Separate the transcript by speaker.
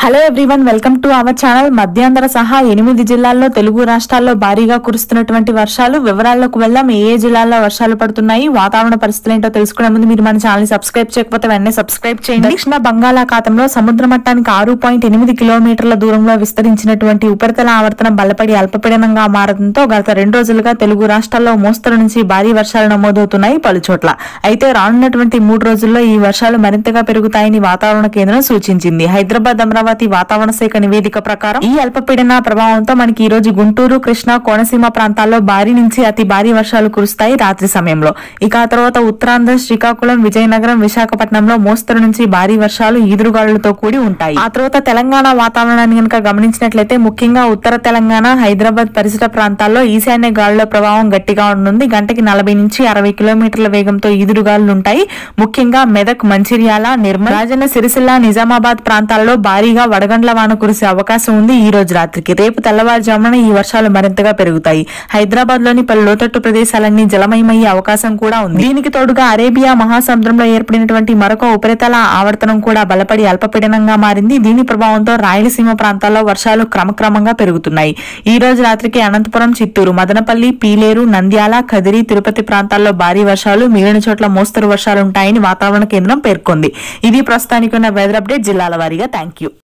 Speaker 1: hello everyone welcome to our channel Madhyandhra సహా ఎనిమిది జిల్లాల్లో తెలుగు రాష్ట్రాల్లో భారీగా కురుస్తున్నటువంటి వర్షాలు వివరాల్లోకి వెళ్దాం ఏ ఏ జిల్లాల్లో వర్షాలు పడుతున్నాయి వాతావరణ పరిస్థితులు ఏంటో తెలుసుకునే ముందు మీరు మన ఛానల్ సబ్స్క్రైబ్ చేయకపోతే వెంటనే సబ్స్క్రైబ్ చేయండి దక్షిణ బంగాళాఖాతంలో సముద్ర మట్టానికి ఆరు పాయింట్ ఎనిమిది కిలోమీటర్ల దూరంలో విస్తరించినటువంటి ఉపరితల ఆవర్తనం బలపడి అల్పపీడనంగా మారడంతో గత రెండు రోజులుగా తెలుగు రాష్ట్రాల్లో మోస్తరు నుంచి భారీ వర్షాలు నమోదవుతున్నాయి పలుచోట్ల అయితే రానున్నటువంటి మూడు రోజుల్లో ఈ వర్షాలు మరింతగా పెరుగుతాయని వాతావరణ కేంద్రం సూచించింది హైదరాబాద్ అమరావతి వాతావరణ శాఖ నివేదిక ప్రకారం ఈ అల్పపీడన ప్రభావంతో మనకి ఈ రోజు గుంటూరు కృష్ణా కోనసీమ ప్రాంతాల్లో భారీ నుంచి అతి భారీ వర్షాలు కురుస్తాయి రాత్రి సమయంలో ఇక ఆ తర్వాత ఉత్తరాంధ్ర శ్రీకాకుళం విజయనగరం విశాఖపట్నంలో మోస్తరు నుంచి భారీ వర్షాలు ఈదురుగాలులతో కూడి ఉంటాయి ఆ తర్వాత తెలంగాణ వాతావరణాన్ని కనుక గమనించినట్లయితే ముఖ్యంగా ఉత్తర తెలంగాణ హైదరాబాద్ పరిసర ప్రాంతాల్లో ఈశాన్య గాలుల ప్రభావం గట్టిగా ఉంటుంది గంటకి నలభై నుంచి అరవై కిలోమీటర్ల వేగంతో ఈదురుగాలులు ఉంటాయి ముఖ్యంగా మెదక్ మంచిర్యాల నిర్మల్ రాజన్న సిరిసిల్ల నిజామాబాద్ ప్రాంతాల్లో భారీగా వడగండ్ల వాన కురిసే అవకాశం ఉంది ఈ రోజు రాత్రికి రేపు తెల్లవారుజామున ఈ వర్షాలు మరింతగా పెరుగుతాయి హైదరాబాద్ లోని పలు లోతట్టు ప్రదేశాలన్నీ జలమయమయ్యే అవకాశం కూడా ఉంది దీనికి తోడుగా అరేబియా మహాసముద్రంలో ఏర్పడినటువంటి మరొక ఉపరితల ఆవర్తనం కూడా బలపడి అల్పపీడనంగా మారింది దీని ప్రభావంతో రాయలసీమ ప్రాంతాల్లో వర్షాలు క్రమక్రమంగా పెరుగుతున్నాయి ఈ రోజు రాత్రికి అనంతపురం చిత్తూరు మదనపల్లి పీలేరు నంద్యాల కదిరి తిరుపతి ప్రాంతాల్లో భారీ వర్షాలు మిగిలిన చోట్ల మోస్తరు వర్షాలు ఉంటాయని వాతావరణ కేంద్రం పేర్కొంది ఇది ప్రస్తుతానికి ఉన్న వెదర్ అప్డేట్ జిల్లాల వారీగా థ్యాంక్ యూ